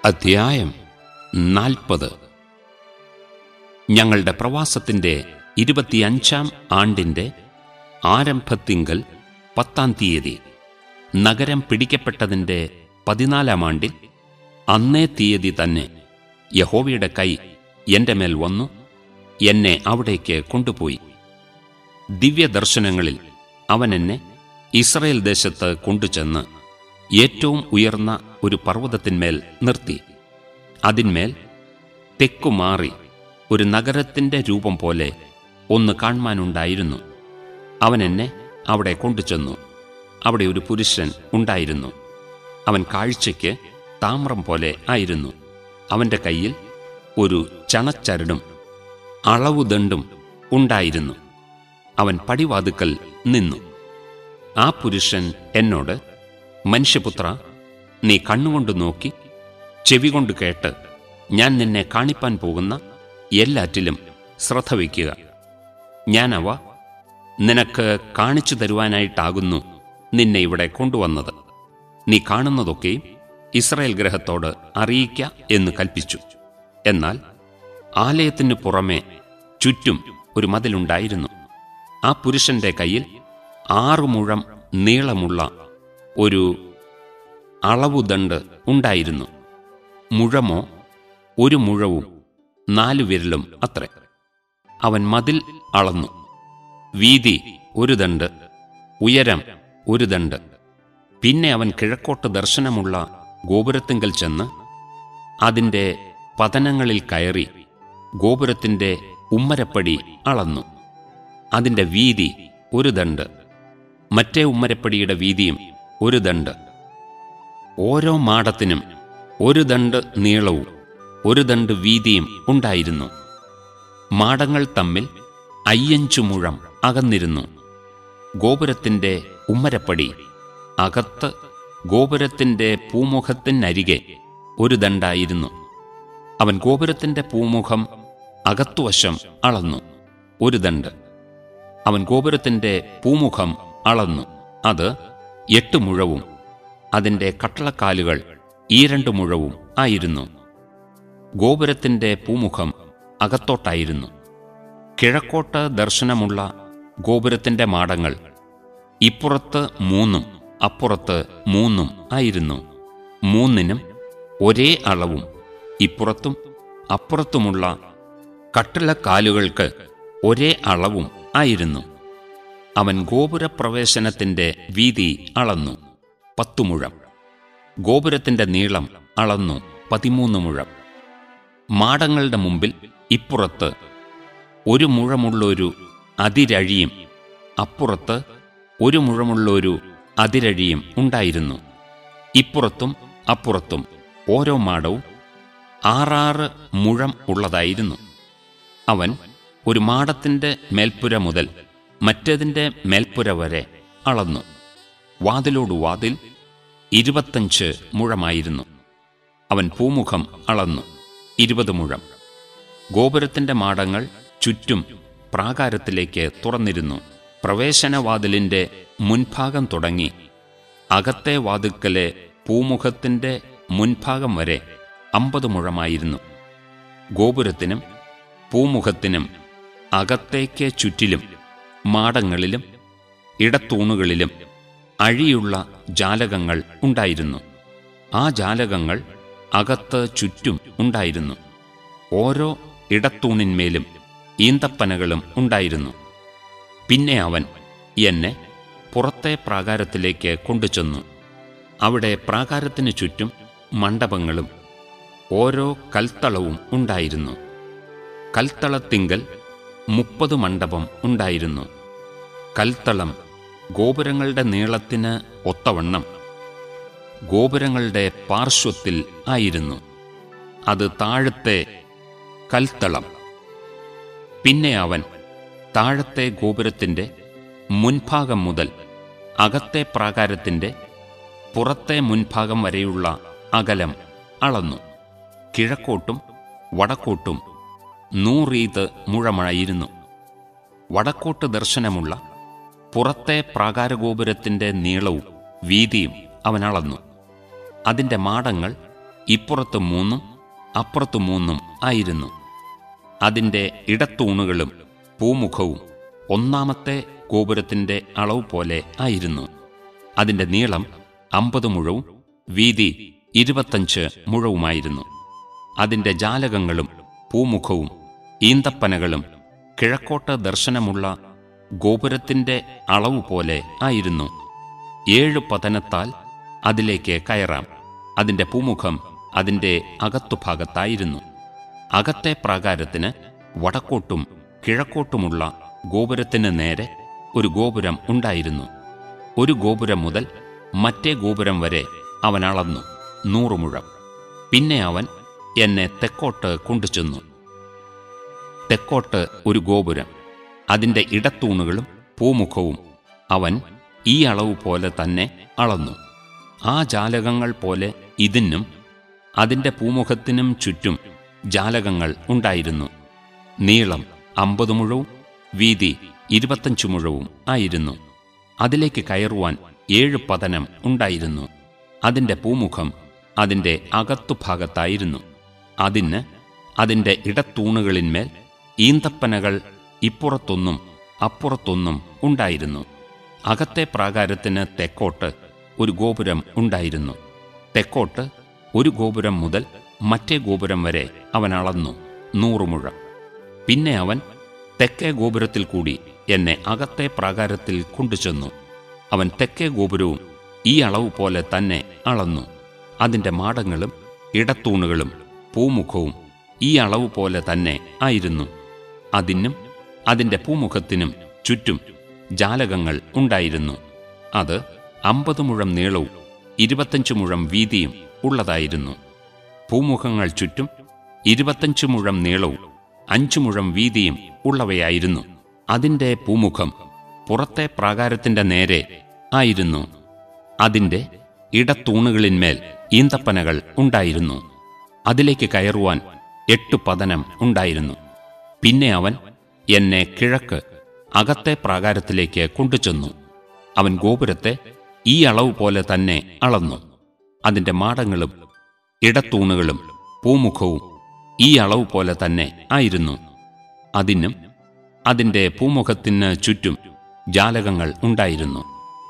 അധ്യായം നാൽപ്പത് ഞങ്ങളുടെ പ്രവാസത്തിന്റെ ഇരുപത്തിയഞ്ചാം ആണ്ടിന്റെ ആരംഭത്തിങ്കൽ പത്താം തീയതി നഗരം പിടിക്കപ്പെട്ടതിന്റെ പതിനാലാം ആണ്ടിൽ അന്നേ തീയതി തന്നെ യഹോവയുടെ കൈ എന്റെ മേൽ വന്നു എന്നെ അവിടേക്ക് കൊണ്ടുപോയി ദിവ്യദർശനങ്ങളിൽ അവൻ എന്നെ ഇസ്രയേൽ ദേശത്ത് കൊണ്ടുചെന്ന് ഏറ്റവും ഉയർന്ന ഒരു പർവ്വതത്തിന്മേൽ നിർത്തി അതിന്മേൽ തെക്കുമാറി ഒരു നഗരത്തിന്റെ രൂപം പോലെ ഒന്ന് കാണുവാനുണ്ടായിരുന്നു അവൻ എന്നെ അവിടെ കൊണ്ടുചെന്നു അവിടെ ഒരു പുരുഷൻ ഉണ്ടായിരുന്നു അവൻ കാഴ്ചയ്ക്ക് താമ്രം പോലെ ആയിരുന്നു അവന്റെ കയ്യിൽ ഒരു ചണച്ചരടും അളവുദണ്ടും ഉണ്ടായിരുന്നു അവൻ പടിവാതുക്കൽ നിന്നു ആ പുരുഷൻ എന്നോട് മനുഷ്യപുത്ര നീ കണ്ണുകൊണ്ട് നോക്കി ചെവി കൊണ്ട് കേട്ട് ഞാൻ നിന്നെ കാണിപ്പാൻ പോകുന്ന എല്ലാറ്റിലും ശ്രദ്ധ വയ്ക്കുക ഞാൻ അവ നിനക്ക് കാണിച്ചു തരുവാനായിട്ടാകുന്നു നിന്നെ ഇവിടെ കൊണ്ടുവന്നത് നീ കാണുന്നതൊക്കെയും ഇസ്രായേൽ ഗ്രഹത്തോട് അറിയിക്ക എന്ന് കൽപ്പിച്ചു എന്നാൽ ആലയത്തിനു പുറമെ ചുറ്റും ഒരു മതിലുണ്ടായിരുന്നു ആ പുരുഷന്റെ കയ്യിൽ ആറു മുഴം നീളമുള്ള ഒരു അളവുദണ്ട് ഉണ്ടായിരുന്നു മുഴമോ ഒരു മുഴവും നാലു വിരലും അത്രേ അവൻ മതിൽ അളന്നു വീതി ഒരു ദണ്ട് ഉയരം ഒരു ദണ്ട് പിന്നെ അവൻ കിഴക്കോട്ട് ദർശനമുള്ള ഗോപുരത്തിങ്കൽ ചെന്ന് അതിന്റെ പതനങ്ങളിൽ കയറി ഗോപുരത്തിന്റെ ഉമ്മരപ്പടി അളന്നു അതിന്റെ വീതി ഒരു ദണ്ട് മറ്റേ ഉമ്മരപ്പടിയുടെ വീതിയും ഒരു ദണ്ട് ഓരോ മാടത്തിനും ഒരു ദണ്ട് നീളവും ഒരു ദണ്ട് വീതിയും ഉണ്ടായിരുന്നു മാടങ്ങൾ തമ്മിൽ അയ്യഞ്ചു മുഴം അകന്നിരുന്നു ഗോപുരത്തിന്റെ ഉമ്മരപ്പടി അകത്ത് ഗോപുരത്തിന്റെ പൂമുഖത്തിനരികെ ഒരു ദണ്ടായിരുന്നു അവൻ ഗോപുരത്തിന്റെ പൂമുഖം അകത്തുവശം അളന്നു ഒരു ദണ്ട് അവൻ ഗോപുരത്തിന്റെ പൂമുഖം അളന്നു അത് എട്ട് മുഴവും അതിന്റെ കട്ടളക്കാലുകൾ ഈ രണ്ട് മുഴവും ആയിരുന്നു ഗോപുരത്തിന്റെ പൂമുഖം അകത്തോട്ടായിരുന്നു കിഴക്കോട്ട് ദർശനമുള്ള ഗോപുരത്തിന്റെ മാടങ്ങൾ ഇപ്പുറത്ത് മൂന്നും അപ്പുറത്ത് മൂന്നും ആയിരുന്നു മൂന്നിനും ഒരേ അളവും ഇപ്പുറത്തും അപ്പുറത്തുമുള്ള കട്ടിളക്കാലുകൾക്ക് ഒരേ അളവും ആയിരുന്നു അവൻ ഗോപുരപ്രവേശനത്തിന്റെ വീതി അളന്നു പത്തു മുഴം ഗോപുരത്തിന്റെ നീളം അളന്നു പതിമൂന്ന് മുഴം മാടങ്ങളുടെ മുമ്പിൽ ഇപ്പുറത്ത് ഒരു മുഴമുള്ളൊരു അതിരഴിയും അപ്പുറത്ത് ഒരു മുഴമുള്ളൊരു അതിരഴിയും ഉണ്ടായിരുന്നു ഇപ്പുറത്തും അപ്പുറത്തും ഓരോ മാടവും ആറാറ് മുഴം ഉള്ളതായിരുന്നു അവൻ ഒരു മാടത്തിന്റെ മേൽപ്പുര മുതൽ മറ്റേതിന്റെ മേൽപ്പുര വരെ അളന്നു വാതിലോട് വാതിൽ ഇരുപത്തഞ്ച് മുഴമായിരുന്നു അവൻ പൂമുഖം അളന്നു ഇരുപത് മുഴം ഗോപുരത്തിന്റെ മാടങ്ങൾ ചുറ്റും പ്രാകാരത്തിലേക്ക് തുറന്നിരുന്നു പ്രവേശനവാതിലിന്റെ മുൻഭാഗം തുടങ്ങി അകത്തെ വാതുക്കലെ പൂമുഖത്തിന്റെ മുൻഭാഗം വരെ അമ്പത് മുഴമായിരുന്നു ഗോപുരത്തിനും പൂമുഖത്തിനും അകത്തേക്ക് ചുറ്റിലും മാടങ്ങളിലും ഇടത്തൂണുകളിലും അഴിയുള്ള ജാലകങ്ങൾ ഉണ്ടായിരുന്നു ആ ജാലകങ്ങൾ അകത്ത് ചുറ്റും ഉണ്ടായിരുന്നു ഓരോ ഇടത്തൂണിന്മേലും ഈന്തപ്പനകളും ഉണ്ടായിരുന്നു പിന്നെ അവൻ എന്നെ പുറത്തെ പ്രാകാരത്തിലേക്ക് കൊണ്ടുചെന്നു അവിടെ പ്രാകാരത്തിന് ചുറ്റും മണ്ഡപങ്ങളും ഓരോ കൽത്തളവും ഉണ്ടായിരുന്നു കൽത്തളത്തിങ്കൽ മുപ്പത് മണ്ഡപം ഉണ്ടായിരുന്നു കൽത്തളം ഗോപുരങ്ങളുടെ നീളത്തിന് ഒത്തവണ്ണം ഗോപുരങ്ങളുടെ പാർശ്വത്തിൽ ആയിരുന്നു അത് താഴത്തെ കൽത്തളം പിന്നെ അവൻ താഴത്തെ ഗോപുരത്തിന്റെ മുൻഭാഗം മുതൽ അകത്തെ പ്രാകാരത്തിന്റെ പുറത്തെ മുൻഭാഗം വരെയുള്ള അകലം അളന്നു കിഴക്കോട്ടും വടക്കോട്ടും നൂറീത് മുഴമായിരുന്നു വടക്കോട്ട് ദർശനമുള്ള പുറത്തെ പ്രാകാരഗോപുരത്തിന്റെ നീളവും വീതിയും അവൻ അളന്നു അതിന്റെ മാടങ്ങൾ ഇപ്പുറത്ത് മൂന്നും അപ്പുറത്ത് മൂന്നും ആയിരുന്നു അതിൻ്റെ ഇടത്തൂണുകളും പൂമുഖവും ഒന്നാമത്തെ ഗോപുരത്തിൻ്റെ അളവ് പോലെ ആയിരുന്നു അതിൻ്റെ നീളം അമ്പത് മുഴവും വീതി ഇരുപത്തഞ്ച് മുഴവുമായിരുന്നു അതിൻ്റെ ജാലകങ്ങളും പൂമുഖവും ഈന്തപ്പനകളും കിഴക്കോട്ട് ദർശനമുള്ള ഗോപുരത്തിൻ്റെ അളവ് പോലെ ആയിരുന്നു ഏഴ് പതനത്താൽ അതിലേക്ക് കയറാം അതിൻ്റെ പൂമുഖം അതിൻ്റെ അകത്തുഭാഗത്തായിരുന്നു അകത്തെ പ്രാകാരത്തിന് വടക്കോട്ടും കിഴക്കോട്ടുമുള്ള ഗോപുരത്തിന് നേരെ ഒരു ഗോപുരം ഉണ്ടായിരുന്നു ഒരു ഗോപുരം മുതൽ മറ്റേ ഗോപുരം വരെ അവൻ അളന്നു നൂറ് മുഴം പിന്നെ അവൻ എന്നെ തെക്കോട്ട് കൊണ്ടുചെന്നു തെക്കോട്ട് ഒരു ഗോപുരം അതിൻ്റെ ഇടത്തൂണുകളും പൂമുഖവും അവൻ ഈ അളവ് പോലെ തന്നെ അളന്നു ആ ജാലകങ്ങൾ പോലെ ഇതിനും അതിൻ്റെ പൂമുഖത്തിനും ചുറ്റും ജാലകങ്ങൾ ഉണ്ടായിരുന്നു നീളം അമ്പത് മുഴവും വീതി ഇരുപത്തഞ്ച് മുഴവും ആയിരുന്നു അതിലേക്ക് കയറുവാൻ ഏഴ് പതനം ഉണ്ടായിരുന്നു അതിൻ്റെ പൂമുഖം അതിൻ്റെ അകത്തുഭാഗത്തായിരുന്നു അതിന് അതിൻ്റെ ഇടത്തൂണുകളിന്മേൽ ഈന്തപ്പനകൾ ഇപ്പുറത്തൊന്നും അപ്പുറത്തൊന്നും ഉണ്ടായിരുന്നു അകത്തെ പ്രാകാരത്തിന് തെക്കോട്ട് ഒരു ഗോപുരം ഉണ്ടായിരുന്നു തെക്കോട്ട് ഒരു ഗോപുരം മുതൽ മറ്റേ ഗോപുരം വരെ അവൻ അളന്നു നൂറ് മുഴം പിന്നെ അവൻ തെക്കേ ഗോപുരത്തിൽ കൂടി എന്നെ അകത്തെ പ്രാകാരത്തിൽ കൊണ്ടുചെന്നു അവൻ തെക്കേ ഗോപുരവും ഈ അളവ് പോലെ തന്നെ അളന്നു അതിൻ്റെ മാടങ്ങളും ഇടത്തൂണുകളും പൂമുഖവും ഈ അളവ് പോലെ തന്നെ ആയിരുന്നു അതിനും അതിൻ്റെ പൂമുഖത്തിനും ചുറ്റും ജാലകങ്ങൾ ഉണ്ടായിരുന്നു അത് അമ്പത് മുഴം നീളവും ഇരുപത്തഞ്ച് മുഴം വീതിയും ഉള്ളതായിരുന്നു പൂമുഖങ്ങൾ ചുറ്റും ഇരുപത്തഞ്ച് മുഴം നീളവും അഞ്ചു മുഴം വീതിയും ഉള്ളവയായിരുന്നു അതിൻ്റെ പൂമുഖം പുറത്തെ പ്രാകാരത്തിന്റെ നേരെ ആയിരുന്നു അതിൻ്റെ ഇടത്തൂണുകളിന്മേൽ ഈന്തപ്പനകൾ ഉണ്ടായിരുന്നു അതിലേക്ക് കയറുവാൻ എട്ട് പതനം ഉണ്ടായിരുന്നു പിന്നെ അവൻ എന്നെ കിഴക്ക് അകത്തെ പ്രാകാരത്തിലേക്ക് കൊണ്ടുചെന്നു അവൻ ഗോപുരത്തെ ഈ അളവ് പോലെ തന്നെ അളന്നു അതിൻ്റെ മാടങ്ങളും ഇടത്തൂണുകളും പൂമുഖവും ഈ അളവ് പോലെ തന്നെ ആയിരുന്നു അതിനും അതിൻ്റെ പൂമുഖത്തിന് ചുറ്റും ജാലകങ്ങൾ ഉണ്ടായിരുന്നു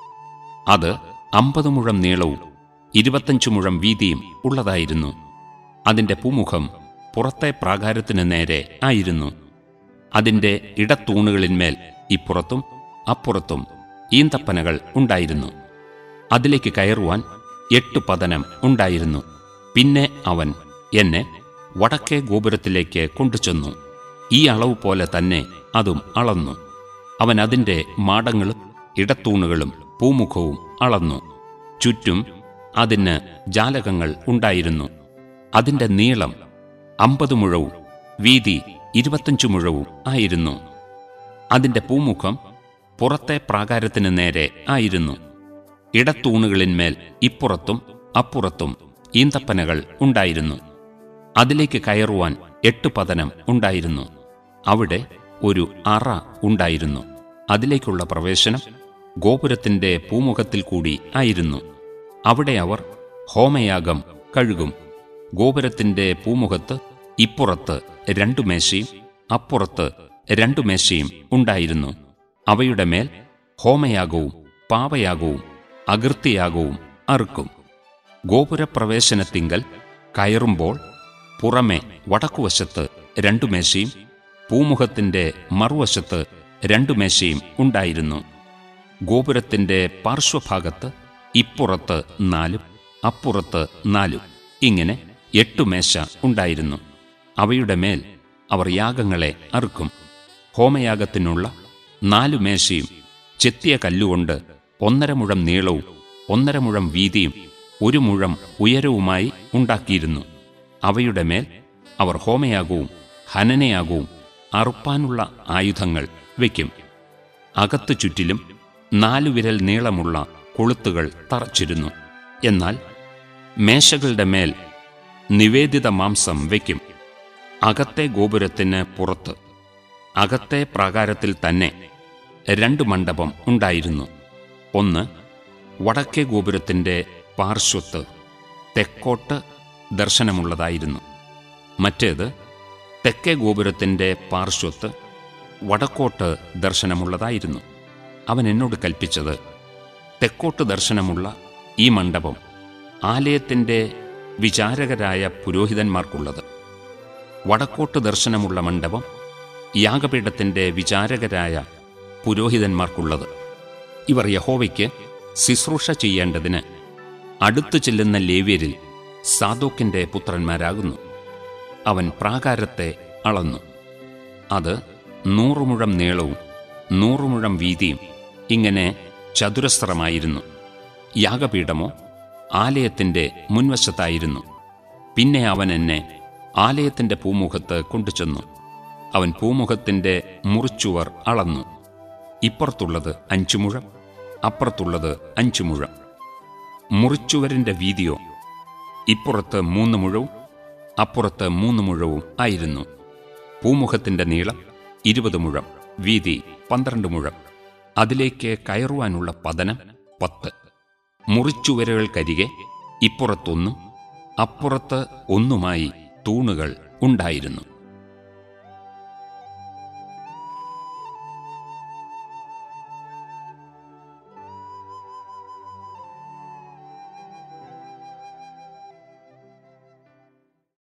അത് അമ്പത് മുഴം നീളവും ഇരുപത്തഞ്ച് മുഴം വീതിയും ഉള്ളതായിരുന്നു അതിൻ്റെ പൂമുഖം പുറത്തെ പ്രാകാരത്തിന് നേരെ ആയിരുന്നു അതിൻ്റെ ഇടത്തൂണുകളിന്മേൽ ഇപ്പുറത്തും അപ്പുറത്തും ഈന്തപ്പനകൾ ഉണ്ടായിരുന്നു അതിലേക്ക് കയറുവാൻ എട്ട് പതനം ഉണ്ടായിരുന്നു പിന്നെ അവൻ എന്നെ വടക്കേ ഗോപുരത്തിലേക്ക് കൊണ്ടുചെന്നു ഈ അളവ് പോലെ തന്നെ അതും അളന്നു അവൻ അതിൻ്റെ മാടങ്ങളും ഇടത്തൂണുകളും പൂമുഖവും അളന്നു ചുറ്റും അതിന് ജാലകങ്ങൾ ഉണ്ടായിരുന്നു അതിൻ്റെ നീളം അമ്പത് മുഴവും വീതി ഇരുപത്തഞ്ച് മുഴവും ആയിരുന്നു അതിൻ്റെ പൂമുഖം പുറത്തെ പ്രാകാരത്തിന് നേരെ ആയിരുന്നു ഇടത്തൂണുകളിന്മേൽ ഇപ്പുറത്തും അപ്പുറത്തും ഈന്തപ്പനകൾ ഉണ്ടായിരുന്നു അതിലേക്ക് കയറുവാൻ എട്ട് പതനം ഉണ്ടായിരുന്നു അവിടെ ഒരു അറ ഉണ്ടായിരുന്നു അതിലേക്കുള്ള പ്രവേശനം ഗോപുരത്തിന്റെ പൂമുഖത്തിൽ കൂടി ആയിരുന്നു അവിടെ അവർ ഹോമയാഗം കഴുകും ഗോപുരത്തിന്റെ പൂമുഖത്ത് ഇപ്പുറത്ത് രണ്ടു മേശയും അപ്പുറത്ത് രണ്ടു മേശയും ഉണ്ടായിരുന്നു അവയുടെ മേൽ ഹോമയാഗവും പാപയാഗവും അകൃത്യയാഗവും അറുക്കും ഗോപുരപ്രവേശനത്തിങ്കൽ കയറുമ്പോൾ പുറമെ വടക്കുവശത്ത് രണ്ടു മേശയും പൂമുഖത്തിന്റെ മറുവശത്ത് രണ്ടു മേശയും ഉണ്ടായിരുന്നു ഗോപുരത്തിന്റെ പാർശ്വഭാഗത്ത് ഇപ്പുറത്ത് നാലും അപ്പുറത്ത് നാലും ഇങ്ങനെ എട്ടു മേശ ഉണ്ടായിരുന്നു അവയുടെ മേൽ അവർ യാഗങ്ങളെ അറുക്കും ഹോമയാഗത്തിനുള്ള നാലു മേശയും ചെത്തിയ കല്ലുകൊണ്ട് ഒന്നര മുഴം നീളവും ഒന്നര മുഴം വീതിയും ഒരു മുഴം ഉയരവുമായി ഉണ്ടാക്കിയിരുന്നു അവയുടെ മേൽ അവർ ഹോമയാഗവും ഹനനയാഗവും അറുപ്പാനുള്ള ആയുധങ്ങൾ വയ്ക്കും അകത്തു ചുറ്റിലും നാലു വിരൽ നീളമുള്ള കൊളുത്തുകൾ തറച്ചിരുന്നു എന്നാൽ മേശകളുടെ മേൽ നിവേദിത മാംസം വയ്ക്കും അകത്തെ ഗോപുരത്തിന് പുറത്ത് അകത്തെ പ്രാകാരത്തിൽ തന്നെ രണ്ട് മണ്ഡപം ഉണ്ടായിരുന്നു ഒന്ന് വടക്കേ ഗോപുരത്തിന്റെ പാർശ്വത്ത് തെക്കോട്ട് ദർശനമുള്ളതായിരുന്നു മറ്റേത് തെക്കേ ഗോപുരത്തിൻ്റെ പാർശ്വത്ത് വടക്കോട്ട് ദർശനമുള്ളതായിരുന്നു അവൻ എന്നോട് കൽപ്പിച്ചത് തെക്കോട്ട് ദർശനമുള്ള ഈ മണ്ഡപം ആലയത്തിൻ്റെ വിചാരകരായ പുരോഹിതന്മാർക്കുള്ളത് വടക്കോട്ട് ദർശനമുള്ള മണ്ഡപം യാഗപീഠത്തിൻ്റെ വിചാരകരായ പുരോഹിതന്മാർക്കുള്ളത് ഇവർ യഹോവയ്ക്ക് ശുശ്രൂഷ ചെയ്യേണ്ടതിന് അടുത്തു ചെല്ലുന്ന ലേവ്യരിൽ സാദോക്കിൻ്റെ പുത്രന്മാരാകുന്നു അവൻ പ്രാകാരത്തെ അളന്നു അത് നൂറുമുഴം നീളവും നൂറുമുഴം വീതിയും ഇങ്ങനെ ചതുരസ്രമായിരുന്നു യാഗപീഠമോ ആലയത്തിൻ്റെ മുൻവശത്തായിരുന്നു പിന്നെ അവൻ എന്നെ ആലയത്തിൻ്റെ പൂമുഖത്ത് കൊണ്ടുചെന്നു അവൻ പൂമുഖത്തിൻ്റെ മുറിച്ചുവർ അളന്നു ഇപ്പുറത്തുള്ളത് അഞ്ചു മുഴം അപ്പുറത്തുള്ളത് അഞ്ചു മുഴം മുറിച്ചുവരിൻ്റെ വീതിയോ ഇപ്പുറത്ത് മൂന്ന് മുഴവും അപ്പുറത്ത് മൂന്ന് മുഴവും ആയിരുന്നു പൂമുഖത്തിന്റെ നീളം ഇരുപത് മുഴം വീതി പന്ത്രണ്ട് മുഴം അതിലേക്ക് കയറുവാനുള്ള പതനം പത്ത് മുറിച്ചുവരകൾക്കരികെ ഇപ്പുറത്തൊന്നും അപ്പുറത്ത് ഒന്നുമായി തൂണുകൾ ഉണ്ടായിരുന്നു